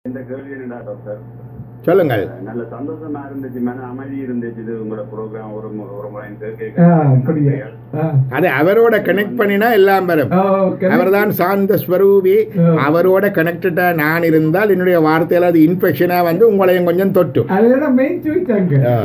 இந்த கேள்வி என்னடா டாக்டர் சொல்லுங்கள் நல்ல சந்தோஷமா இருந்துச்சு மன அமைதி இருந்துச்சு இது உங்களோட ப்ரோக்ராம் ஒரு மு- ஒரு முறை கேட்க ஆ, அப்படியா? ஆ. அது அவரோட கனெக்ட் பண்ணினா எல்லாம் வரும் ஆ, okay. அவர்தான் சாந்த ஸ்வரூபி ஆ. அவரோட கனெக்டடா நான் இருந்தால் என்னுடைய வார்த்தையில அது இன்ஃபெக்ஷனா வந்து உங்களையும் கொஞ்சம் தொட்டும் அதுதான் மெயின் ஸ்விட்ச் அங்க ஆ.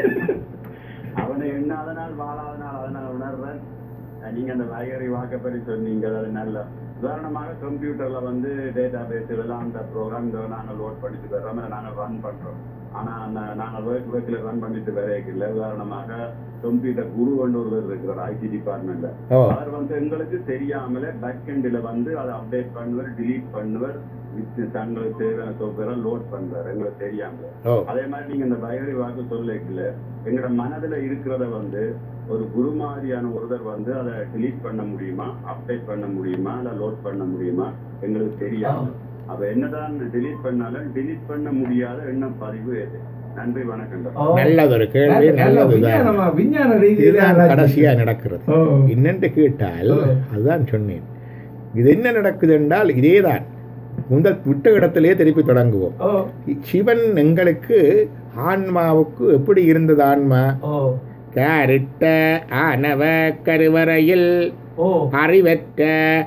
அவனை எண்ணாத நாள் வாழாத நாள் அதனால் உணர்றேன் அஹ் நீங்க அந்த வயகரி வாக்கப்படி சொன்னீங்க அது நல்ல உதாரணமாக கம்ப்யூட்டர்ல வந்து டேட்டா பேஸ் இதெல்லாம் அந்த ப்ரோக்ராம் நாங்கள் லோட் பண்ணிட்டு வர்றோம் அதை நாங்கள் ரன் பண்றோம் ஆனா அந்த நாங்கள் ஒர்க் ஒர்க்ல ரன் பண்ணிட்டு வரையில உதாரணமாக கம்ப்யூட்டர் குரு கொண்டு ஒருவர் இருக்கிறார் ஐடி டிபார்ட்மெண்ட்ல ஓ அவர் வந்து எங்களுக்கு தெரியாமலே பேக் எண்ட்ல வந்து அதை அப்டேட் பண்ணுவார் delete பண்ணுவார் with தங்களுக்கு தேவையான software லோட் பண்றாரு எங்களுக்கு தெரியாமல ஓ அதே மாதிரி நீங்க இந்த பயகரி வாக்கு சொல்லல எங்களோட மனதுல இருக்கிறத வந்து ஒரு குரு மாதிரியான ஒருத்தர் வந்து அதை delete பண்ண முடியுமா அப்டேட் பண்ண முடியுமா இல்ல லோட் பண்ண முடியுமா எங்களுக்கு தெரியாது அப்ப என்னதான் delete பண்ணாலும் delete பண்ண முடியாத எண்ணம் பதிவு எது நன்றி வணக்கம் டாக்டர். ஓ. நல்லதொரு கேள்வி நல்ல நல்லதுதான் விஞ்ஞானமா, விஞ்ஞான ரீதியில இதுதான் ஆராய்ச்சி. கடைசியா நடக்கிறது ஓ. என்னென்று கேட்டால் ஓ. அதுதான் சொன்னேன் இது என்ன நடக்குது என்றால் இதேதான் முதல் விட்ட இடத்திலே திருப்பி தொடங்குவோம் ஓ. சிவன் எங்களுக்கு ஆன்மாவுக்கு எப்படி இருந்தது ஆன்மா ஓ. கேரிட்ட ஆனவ கருவறையில் ஓ. அறிவற்ற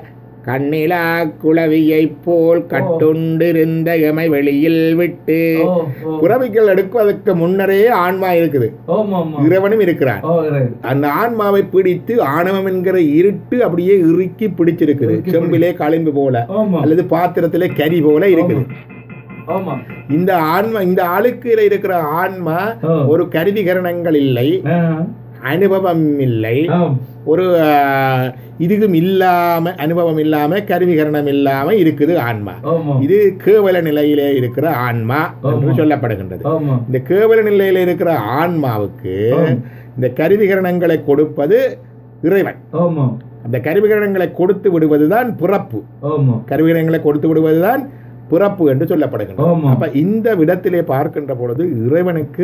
கண்ணிலா குளவியைப் போல் கட்டுண்டிருந்த எமை வெளியில் விட்டு ஓ. ஓ. புறவிகள் எடுப்பதற்கு முன்னரே ஆன்மா இருக்குது ஆமா, ஆமா. இறைவனும் இருக்கிறான் ஓ, right. அந்த ஆன்மாவை பிடித்து ஆணவம் என்கிற இருட்டு அப்படியே இறுக்கி பிடிச்சிருக்குது இறுக்கி செம்பிலே களிம்பு போல ஆமா. அல்லது பாத்திரத்திலே கரி போல இருக்குது ஆமா. இந்த ஆன்மா இந்த ஆளுக்கையில இருக்கிற ஆன்மா ஓ. ஒரு கருவிகரணங்கள் இல்லை ஆ. அனுபவம் இல்லை ஆம். ஒரு ஆஹ், இதுவும் இல்லாம அனுபவம் இல்லாம கருவிகரணம் இல்லாம இருக்குது ஆன்மா ஆமா. இது கேவல நிலையிலே இருக்கிற ஆன்மா என்று ஆமா. சொல்லப்படுகின்றது ஆமா. இந்த கேவல நிலையில இருக்கிற ஆன்மாவுக்கு ஆம். இந்த கருவிகரணங்களை கொடுப்பது இறைவன் ஆமா. அந்த கருவிகரணங்களை கொடுத்து விடுவதுதான் பிறப்பு ஆமா. கருவிகரணங்களை கொடுத்து விடுவதுதான் பிறப்பு என்று சொல்லப்படுகின்றது ஆமா. அப்ப இந்த விடத்திலே பார்க்கின்ற பொழுது இறைவனுக்கு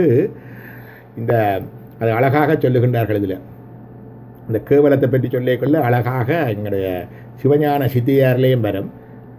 இந்த அது அழகாக சொல்லுகின்றார்கள் இதில் இந்த கேவலத்தை பற்றி சொல்லிக்கொள்ள அழகாக எங்களுடைய சிவஞான சித்தியாரிலேயும் வரும்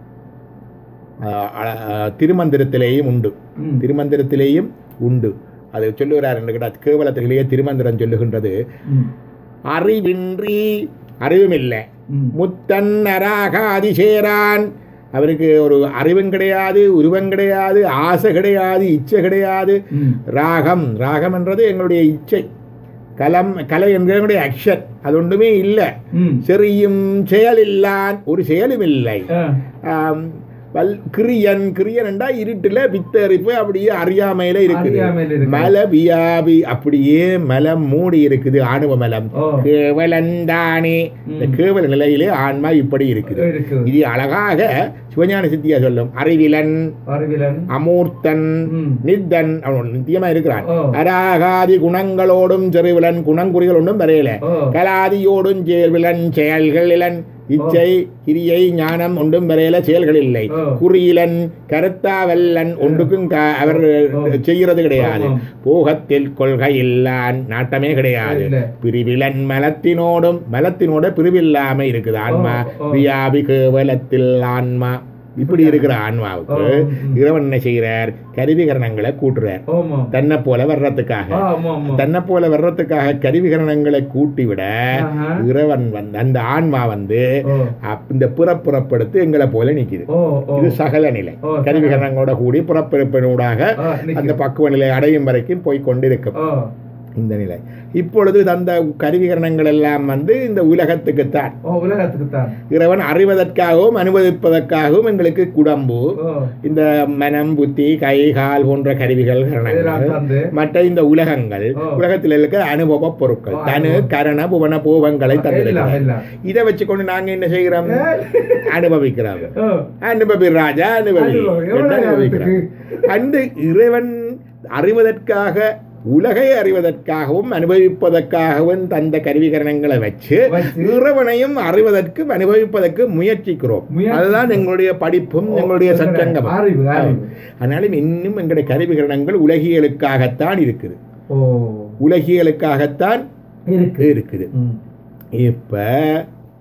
ஆஹ் அழ- ஆஹ் திருமந்திரத்திலேயும் உண்டு ம். திருமந்திரத்திலேயும் உண்டு அது சொல்லுகிறார் என்று கேட்டால் கேவலத்திலேயே திருமந்திரம் சொல்லுகின்றது ம். அறிவின்றி அறிவுமில்லை ம். முத்தன் நராக அதிசேரான் அவருக்கு ஒரு அறிவும் கிடையாது உருவம் கிடையாது ஆசை கிடையாது இச்சை கிடையாது ம். ராகம் ராகம் என்றது எங்களுடைய இச்சை கலம் கலை என்கிற எங்களுடைய அக்ஷன் அது ஒன்றுமே இல்லை ம். செறியும் செயலில்லான் ஒரு செயலும் இல்லை ஆ. ஆம், வல் கிரியன் கிரியன் என்றா இருட்டுல வித்தரிப்பு அப்படியே அறியாமையில இருக்குது அறியாமையில இருக்குது. மல வியாபி அப்படியே மலம் மூடி இருக்குது ஆணவ மலம் ஓ. கேவலந்தானே இந்த ம். கேவல நிலையிலே ஆன்மா இப்படி இருக்குது இருக்குது. இது அழகாக சிவஞான சித்தியா சொல்லும் அறிவிலன் அறிவிலன். அமூர்த்தன் ம். நித்தன் அவன் நித்தியமா இருக்கிறான் ஓ. அராகாதி குணங்களோடும் செறிவிலன் குணங்குறிகள் ஒன்றும் வரையல ஓ. கலாதியோடும் செயல்விலன் செயல்கள் இலன் இச்சை கிரியை ஞானம் ஒன்றும் வரையில செயல்கள் இல்லை ஓ. குறியிலன் கருத்தாவல்லன் ஒன்றுக்கும் க- அவர் ஓ. செய்கிறது கிடையாது ஆமாம். போகத்தில் கொள்கை இல்லான் நாட்டமே கிடையாது இல்ல. பிரிவிலன் மலத்தினோடும் மலத்தினோட பிரிவில்லாம இருக்குது ஆன்மா ஓ, ஓ. வியாபி கேவலத்தில் ஆன்மா இப்படி இருக்கிற ஆன்மாவுக்கு ஓ, ம். இறைவன் என்ன செய்கிறார் கருவிகரணங்களை கூட்டுறார் ஆமா. தன்னை போல வர்றதுக்காக ஆ, ஆமா, ஆமா. தன்னை போல வர்றதுக்காக கருவிகரணங்களை கூட்டி விட ஆஹா. இறைவன் வந்து அந்த ஆன்மா வந்து ஓ. அப்- இந்த புறப்புறப்படுத்து எங்களை போல நிக்குது ஓ, ஓ. இது சகல நிலை ஓ, சகல. கருவிகரணங்களோட கூடி புறப்பிறப்பினூடாக ஆ, நிக்கு. அந்த பக்குவ நிலை அடையும் வரைக்கும் போய் கொண்டிருக்கும் ஓ. இந்த நிலை இப்பொழுது அந்த கருவிகரணங்கள் எல்லாம் வந்து இந்த உலகத்துக்குத்தான் ஓ, உலகத்துக்குத்தான். இறைவன் அறிவதற்காகவும் அனுபவிப்பதற்காகவும் எங்களுக்கு குடம்பு ஓ. இந்த மனம் புத்தி கை கால் போன்ற கருவிகள் இதெல்லாம் கரணங்கள் தந்து. மற்ற இந்த உலகங்கள் ஓ. உலகத்தில் இருக்க அனுபவ பொருட்கள் ஓ, தனு அனுபவம். கரண புவன பூவங்களை எல்லாம், தந்திருக்கிறார் எல்லாம். இதை வச்சுக்கொண்டு நாங்க என்ன செய்கிறோம் அனுபவிக்கிறோம் ஓ. அனுபவி ராஜா அனுபவி அனுபவி. எவ்வளவு என்று அனுபவிக்கிறோம் நேரத்துக்கு? அந்த இறைவன் அறிவதற்காக உலகை அறிவதற்காகவும் அனுபவிப்பதற்காகவும் தந்த கருவிகரணங்களை வச்சு வச்சு. இறைவனையும் அறிவதற்கு அனுபவிப்பதற்கு முயற்சிக்கிறோம் முயற்சி. அதுதான் எங்களுடைய படிப்பும் ஓ, எங்களுடைய எங்களுடைய சச்சங்கம் அறிவு, அறிவு. ஆனாலும் இன்னும் எங்களுடைய கருவிகரணங்கள் உலகியலுக்காகத்தான் இருக்குது ஓ. உலகியலுக்காகத்தான் இருக்கு. இருக்குது ம். இப்ப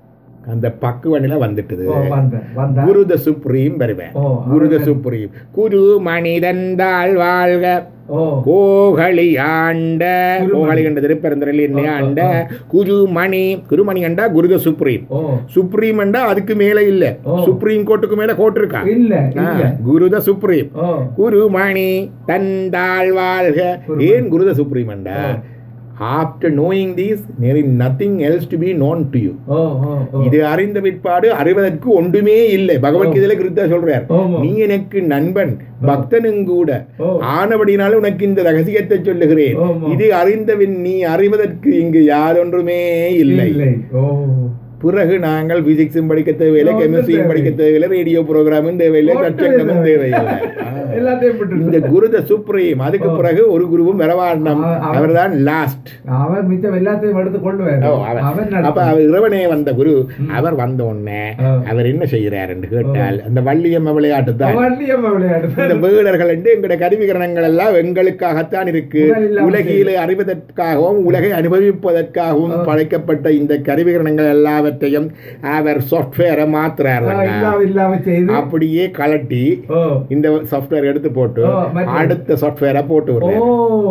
அந்த பக்குவனில வந்துட்டுது ஓ வந்தேன் வந்தேன் குரு த சுப்ரீம் வருவேன் ஓ, குரு த அவர்கள். சுப்ரீம் குரு மனிதந்தாள் வாழ்க ஓ கோகலி ஆண்ட குருமணி. கோகலி கண்ட திருப்பெருந்துறையில் என்ன ஓ, ஓ, ஆண்ட ஓ. குருமணி குருமணி கண்டா குருத சுப்ரீம் ஓ சுப்ரீம் என்றா அதுக்கு மேல இல்ல ஓ. சுப்ரீம் கோர்ட்டுக்கு மேல கோர்ட் இருக்கா இல்ல ஆ, இல்ல குருத சுப்ரீம் ஓ குருமணி தந்தாள் வாழ்க குருமணி. ஏன் குருத சுப்ரீம் என்றா oh. After knowing these there is nothing else to be known to you oh oh oh இது அறிந்த பிற்பாடு அறிவதற்கு ஒன்றுமே இல்லை பகவத்கீதையில கிருத்தா சொல்றார் ஆமா. நீ எனக்கு நண்பன் பக்தனும் கூட ஓ. ஆனபடினாலும் உனக்கு இந்த ரகசியத்தை சொல்லுகிறேன் ஆமா. இது அறிந்தவின் நீ அறிவதற்கு இங்கு யாதொன்றுமே இல்லை இல்லை ஓ பிறகு நாங்கள் பிசிக்ஸும் படிக்க தேவையில்லை ஒன்றும் கெமிஸ்ட்ரியும் தேவை. படிக்க தேவையில்லை ரேடியோ ப்ரோக்ராமும் தேவையில்லை ஒன்றும் கச்சங்கமும் தேவையில்லை. தேவையில்லை ஆ. எல்லாத்தையும் விட்டுட்டு. இந்த குருத சுப்ரீம் அதுக்கு ஓ. பிறகு ஒரு குருவும் வரவாண்டம் அவ- அவ- அவர்தான் லாஸ்ட் அவன் மிச்சம் எல்லாத்தையும் எடுத்து கொள்ளுவார் ஓ, அவர். அவன் அப்ப நடத்துவான். அவர் இறைவனே வந்த குரு ம். அவர் வந்த உடனே ஆ. அவர் என்ன செய்கிறார் என்று கேட்டால் அந்த வள்ளியம்ம விளையாட்டு தான் அவன் வள்ளியம்மா விளையாடு. இந்த வீடர்கள் என்று எங்களுடைய கருவிகரணங்கள் எல்லாம் எங்களுக்காகத்தான் இருக்கு உடல் இல்லாமல் உலகிலே அறிவதற்காகவும் உலகை அனுபவிப்பதற்காகவும் ஆ. படைக்கப்பட்ட இந்த கருவிகரணங்கள் எல்லாவற்றையும் அவர் சாஃப்ட்வேரை ஆ, மாத்துறாரு இல்லாம இல்லாம செய்து அப்படியே கலட்டி ஓ இந்த சாஃப்ட்வேர் எடுத்து போட்டு ஓ, மற்ற- அடுத்த சாஃப்ட்வேரை போட்டு ஓ விடுறாரு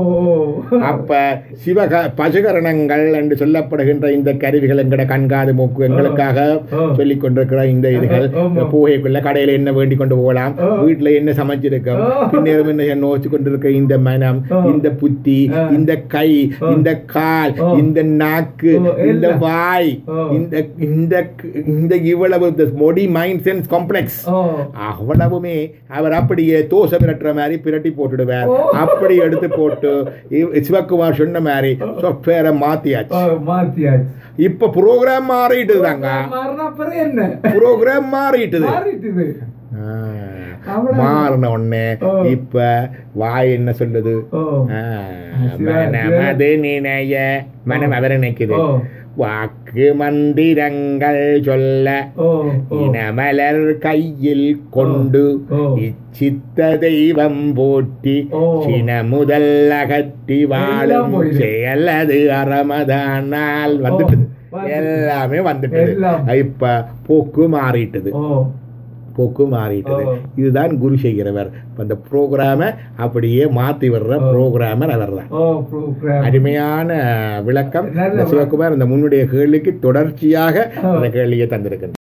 ஓ. அப்ப சிவக பசுகரணங்கள் என்று சொல்லப்படுகின்ற இந்த கருவிகள் எங்கட கண்காது மூக்கு எங்களுக்காக ஓ. சொல்லிக் கொண்டிருக்கிற இந்த இதுகள் ஆ, ஆமா. பூகைக்குள்ள கடையில என்ன வேண்டி கொண்டு போகலாம் ஓ. வீட்டுல என்ன சமைச்சிருக்கோம் ஓ. பின்னேறும் என்ன நோச்சு கொண்டிருக்க இந்த மனம் ஓ. இந்த புத்தி ஆ. இந்த கை ஓ. இந்த கால் ஓ. இந்த நாக்கு ஓ, இந்த எல்லாம். வாய் ஓ. இந்த இந்த இந்த இவ்வளவு body mind sense complex oh அவ்வளவுமே அவர் அப்படியே தோசை பிரட்டுற மாதிரி பிரட்டி போட்டுடுவார் ஓ. அப்படி எடுத்து போட்டு இவ்- சிவகுமார் சொன்ன மாதிரி சாஃப்ட்வேரை மாத்தியாச்சு ஓ, மாத்தியாச்சு இப்ப ப்ரோக்ராம் மாறிட்டு தாங்க மாறினா பிறகு என்ன ப்ரோக்ராம் மாறிட்டுது மாறிட்டுது ஆ. அவ்வளவு. மாறின உடனே ஓ. இப்ப வாய் என்ன சொல்லுது ஓ ஆ, சிவா, மனமது நினைய மனம் அவர் நினைக்குது ஓ வாக்கு மந்திரங்கள் சொல்ல ஓ ஓ இனமலர் கையில் கொண்டு ஓ. இச்சித்த தெய்வம் போற்றி ஓ. சின முதல் அகற்றி வாழும் எல்லாம் போயிடுது. செயலது அறமதானால் வந்துட்டுது வந்துட்டு. எல்லாமே வந்துட்டது எல்லாம். இப்ப போக்கு மாறிட்டுது ஓ போக்கு மாறிட்டது ஓ. இதுதான் குரு செய்கிறவர் இப்ப அந்த ப்ரோக்ராமை அப்படியே மாத்தி வர்ற ஓ. ப்ரோக்ராமர் அவர் தான் ஓ ப்ரோக்ராம் அருமையான விளக்கம் நல்ல இந்த சிவகுமார் இந்த முன்னுடைய கேள்விக்கு தொடர்ச்சியாக ஓ. அந்த கேள்வியை தந்திருக்கின்றார்